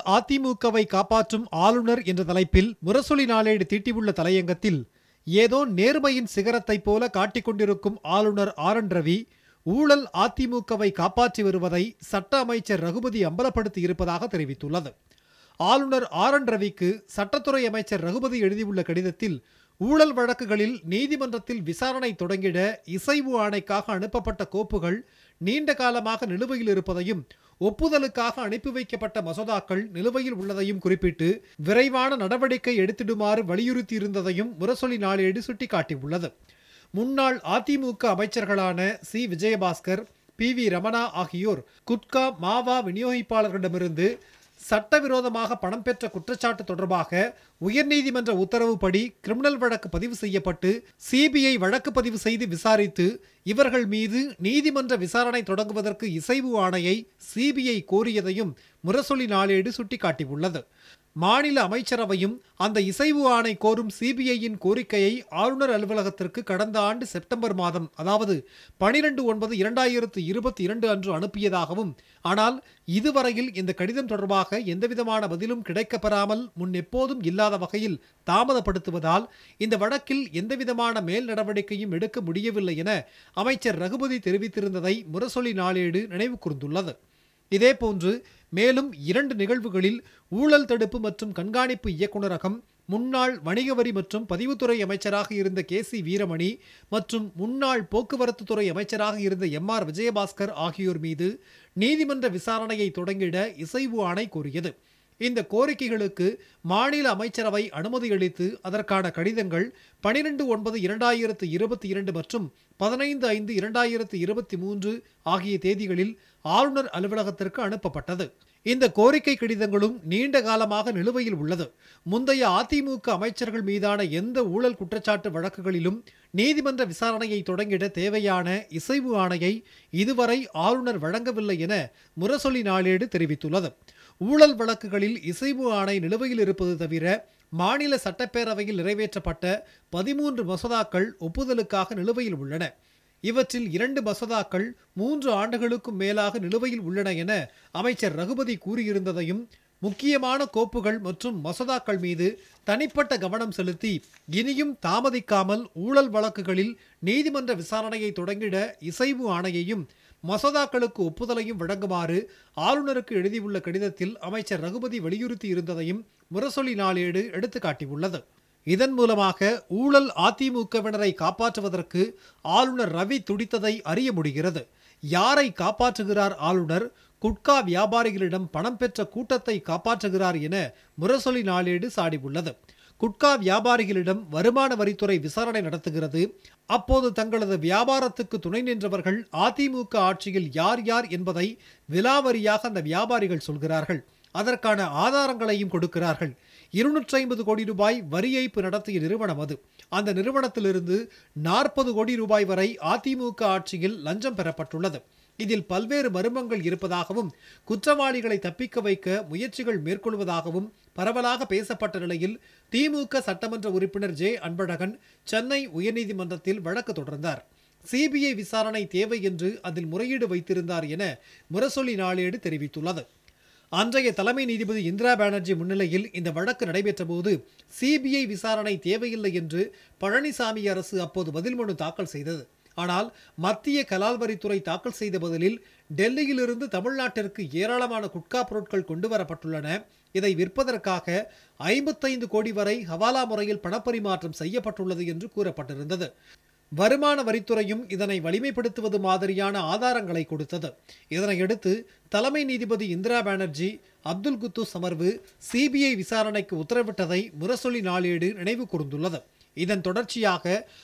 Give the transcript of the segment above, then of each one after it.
அதிமுகவை காப்பாற்றும் ஆளுநர் என்ற தலைப்பில் முரசொலி நாளேடு தீட்டியுள்ள தலையங்கத்தில் ஏதோ நேர்மையின் சிகரத்தைப் போல காட்டிக் கொண்டிருக்கும் ஆளுநர் ஆர் என் ரவி ஊழல் அதிமுகவை காப்பாற்றி வருவதை சட்ட அமைச்சர் ரகுபதி அம்பலப்படுத்தி இருப்பதாக தெரிவித்துள்ளது ஆளுநர் ஆர் என் ரவிக்கு சட்டத்துறை அமைச்சர் ரகுபதி எழுதியுள்ள கடிதத்தில் ஊழல் வழக்குகளில் நீதிமன்றத்தில் விசாரணை தொடங்கிட இசைவு ஆணைக்காக அனுப்பப்பட்ட கோப்புகள் நீண்ட காலமாக நிலுவையில் இருப்பதையும் ஒப்புதலுக்காக அனுப்பி வைக்கப்பட்ட மசோதாக்கள் நிலுவையில் உள்ளதையும் குறிப்பிட்டு விரைவான நடவடிக்கை எடுத்திடுமாறு வலியுறுத்தியிருந்ததையும் முரசொலி நாளேடு சுட்டிக்காட்டியுள்ளது முன்னாள் அதிமுக அமைச்சர்களான C Vijayabaskar P V Ramana ஆகியோர் குட்கா மாவா விநியோகிப்பாளர்களிடமிருந்து சட்டவிரோதமாக பணம் பெற்ற குற்றச்சாட்டு தொடர்பாக உயர்நீதிமன்ற உத்தரவுப்படி கிரிமினல் வழக்கு பதிவு செய்யப்பட்டு சிபிஐ வழக்கு பதிவு செய்து விசாரித்து இவர்கள் மீது நீதிமன்ற விசாரணை தொடங்குவதற்கு இசைவு ஆணையை சிபிஐ கோரியதையும் முரசொலி நாளேடு சுட்டிக்காட்டியுள்ளது மாநில அமைச்சரவையும் அந்த இசைவு ஆணை கோரும் சிபிஐயின் கோரிக்கையை ஆளுநர் அலுவலகத்திற்கு கடந்த ஆண்டு செப்டம்பர் மாதம் அதாவது பனிரெண்டு ஒன்பது இரண்டாயிரத்து இருபத்தி இரண்டு அன்று அனுப்பியதாகவும் ஆனால் இதுவரையில் இந்த கடிதம் தொடர்பாக எந்தவிதமான பதிலும் கிடைக்கப்பெறாமல் முன் எப்போதும் இல்லாத வகையில் தாமதப்படுத்துவதால் இந்த வழக்கில் எந்தவிதமான மேல் நடவடிக்கையும் எடுக்க முடியவில்லை என அமைச்சர் ரகுபதி தெரிவித்திருந்ததை முரசொலி நாளேடு நினைவு கூர்ந்துள்ளது இதேபோன்று மேலும் இரண்டு நிகழ்வுகளில் ஊழல் தடுப்பு மற்றும் கண்காணிப்பு இயக்குநரகம் முன்னாள் வணிக வரி மற்றும் பதிவுத்துறை அமைச்சராக இருந்த கே சி வீரமணி மற்றும் முன்னாள் போக்குவரத்து துறை அமைச்சராக இருந்த எம் ஆர் விஜயபாஸ்கர் ஆகியோர் மீது நீதிமன்ற விசாரணையை தொடங்கிட இசைவு ஆணை கோரியது இந்த கோரிக்கைகளுக்கு மாநில அமைச்சரவை அனுமதியளித்து அதற்கான கடிதங்கள் பனிரெண்டு ஒன்பது இரண்டாயிரத்து இருபத்தி இரண்டு மற்றும் பதினைந்து ஐந்து இரண்டாயிரத்து இருபத்தி மூன்று ஆகிய தேதிகளில் ஆளுநர் அலுவலகத்திற்கு அனுப்பப்பட்டது இந்த கோரிக்கை கடிதங்களும் நீண்ட காலமாக நிலுவையில் உள்ளது முந்தைய அதிமுக அமைச்சர்கள் மீதான எந்த ஊழல் குற்றச்சாட்டு வழக்குகளிலும் நீதிமன்ற விசாரணையை தொடங்கிட தேவையான இசைவு ஆணையை இதுவரை ஆளுநர் வழங்கவில்லை என முரசொலி நாளேடு தெரிவித்துள்ளது ஊழல் வழக்குகளில் இசைவு ஆணை நிலுவையில் இருப்பது தவிர மாநில சட்டப்பேரவையில் நிறைவேற்றப்பட்ட பதிமூன்று மசோதாக்கள் ஒப்புதலுக்காக நிலுவையில் உள்ளன இவற்றில் இரண்டு மசோதாக்கள் மூன்று ஆண்டுகளுக்கும் மேலாக நிலுவையில் உள்ளன என அமைச்சர் ரகுபதி கூறியிருந்ததையும் முக்கியமான கோப்புகள் மற்றும் மசோதாக்கள் மீது தனிப்பட்ட கவனம் செலுத்தி இனியும் தாமதிக்காமல் ஊழல் வழக்குகளில் நீதிமன்ற விசாரணையை தொடங்கிட இசைவு ஆணையையும் மசோதாக்களுக்கு ஒப்புதலையும் வழங்குமாறு ஆளுநருக்கு எழுதியுள்ள கடிதத்தில் அமைச்சர் ரகுபதி வலியுறுத்தி இருந்ததையும் முரசொலி நாளேடு எடுத்துக்காட்டியுள்ளது இதன் மூலமாக ஊழல் அதிமுகவினரை காப்பாற்றுவதற்கு ஆளுநர் ரவி துடித்ததை அறிய முடிகிறது யாரை காப்பாற்றுகிறார் ஆளுநர் குட்கா வியாபாரிகளிடம் பணம் பெற்ற கூட்டத்தை காப்பாற்றுகிறார் என முரசொலி நாளேடு சாடியுள்ளது குட்கா வியாபாரிகளிடம் வருமான வரித்துறை விசாரணை நடத்துகிறது அப்போது தங்களது வியாபாரத்துக்கு துணை நின்றவர்கள் அதிமுக ஆட்சியில் யார் யார் என்பதை விலாவரியாக அந்த வியாபாரிகள் சொல்கிறார்கள் அதற்கான ஆதாரங்களையும் கொடுக்கிறார்கள் இருநூற்றி ஐம்பது கோடி ரூபாய் வரி ஏய்ப்பு நடத்திய நிறுவனம் அது அந்த நிறுவனத்திலிருந்து நாற்பது கோடி ரூபாய் வரை அதிமுக ஆட்சியில் லஞ்சம் பெறப்பட்டுள்ளது இதில் பல்வேறு மர்மங்கள் இருப்பதாகவும் குற்றவாளிகளை தப்பிக்க வைக்க முயற்சிகள் மேற்கொள்வதாகவும் பரவலாக பேசப்பட்ட நிலையில் திமுக சட்டமன்ற உறுப்பினர் ஜே அன்பழகன் சென்னை உயர்நீதிமன்றத்தில் வழக்கு தொடர்ந்தார் சிபிஐ விசாரணை தேவை என்று அதில் முறையீடு வைத்திருந்தார் என முரசொலி நாளேடு தெரிவித்துள்ளது அன்றைய தலைமை நீதிபதி இந்திரா பானர்ஜி முன்னிலையில் இந்த வழக்கு நடைபெற்றபோது சிபிஐ விசாரணை தேவையில்லை என்று பழனிசாமி அரசு அப்போது பதில் மனு தாக்கல் செய்தது ஆனால் மத்திய கலால் வரித்துறை தாக்கல் செய்த பதிலில் டெல்லியிலிருந்து தமிழ்நாட்டிற்கு ஏராளமான குட்கா பொருட்கள் கொண்டு வரப்பட்டுள்ளன இதை விற்பதற்காக ஐம்பத்தைந்து கோடி வரை ஹவாலா முறையில் பணப்பரிமாற்றம் செய்யப்பட்டுள்ளது என்று கூறப்பட்டிருந்தது வருமான வரித்துறையும் இதனை வலிமைப்படுத்துவது மாதிரியான ஆதாரங்களை கொடுத்தது இதனையடுத்து தலைமை நீதிபதி இந்திரா பானர்ஜி அப்துல் குத்தூஸ் அமர்வு சிபிஐ விசாரணைக்கு உத்தரவிட்டதை முரசொலி நாளேடு நினைவு கூர்ந்துள்ளது இதன் தொடர்ச்சியாக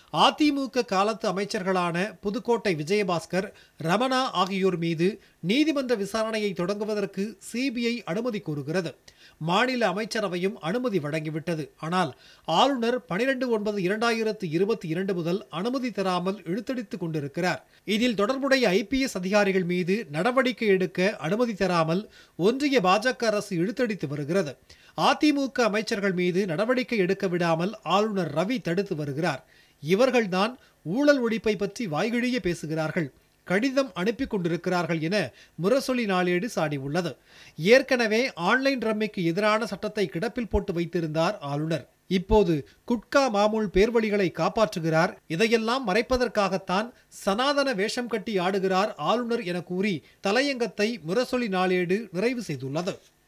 அதிமுக காலத்து அமைச்சர்களான புதுக்கோட்டை விஜயபாஸ்கர் ரமணா ஆகியோர் மீது நீதிமன்ற விசாரணையை தொடங்குவதற்கு சிபிஐ அனுமதி கோருகிறது மாநில அமைச்சரவையும் அனுமதி வழங்கிவிட்டது ஆனால் ஆளுநர் பனிரெண்டு ஒன்பது இரண்டாயிரத்து இருபத்தி இரண்டு முதல் அனுமதி தராமல் இழுத்தடித்துக் கொண்டிருக்கிறார் இதில் தொடர்புடைய ஐபிஎஸ் அதிகாரிகள் மீது நடவடிக்கை எடுக்க அனுமதி தராமல் ஒன்றிய பாஜக அரசு இழுத்தடித்து வருகிறது அதிமுக அமைச்சர்கள் மீது நடவடிக்கை எடுக்க விடாமல் ஆளுநர் ரவி தடுத்து வருகிறார் இவர்கள்தான் ஊழல் ஒழிப்பை பற்றி வாய்கிழிய பேசுகிறார்கள் கடிதம் அனுப்பி கொண்டிருக்கிறார்கள் என முரசொலி நாளேடு சாடியுள்ளது ஏற்கனவே ஆன்லைன் ரம்மிக்கு எதிரான சட்டத்தை கிடப்பில் போட்டு வைத்திருந்தார் ஆளுநர் இப்போது குட்கா மாமூல் பேர்வழிகளை காப்பாற்றுகிறார் இதையெல்லாம் மறைப்பதற்காகத்தான் சனாதன வேஷம் கட்டி ஆடுகிறார் ஆளுநர் என கூறி தலையங்கத்தை முரசொலி நாளேடு நிறைவு செய்துள்ளது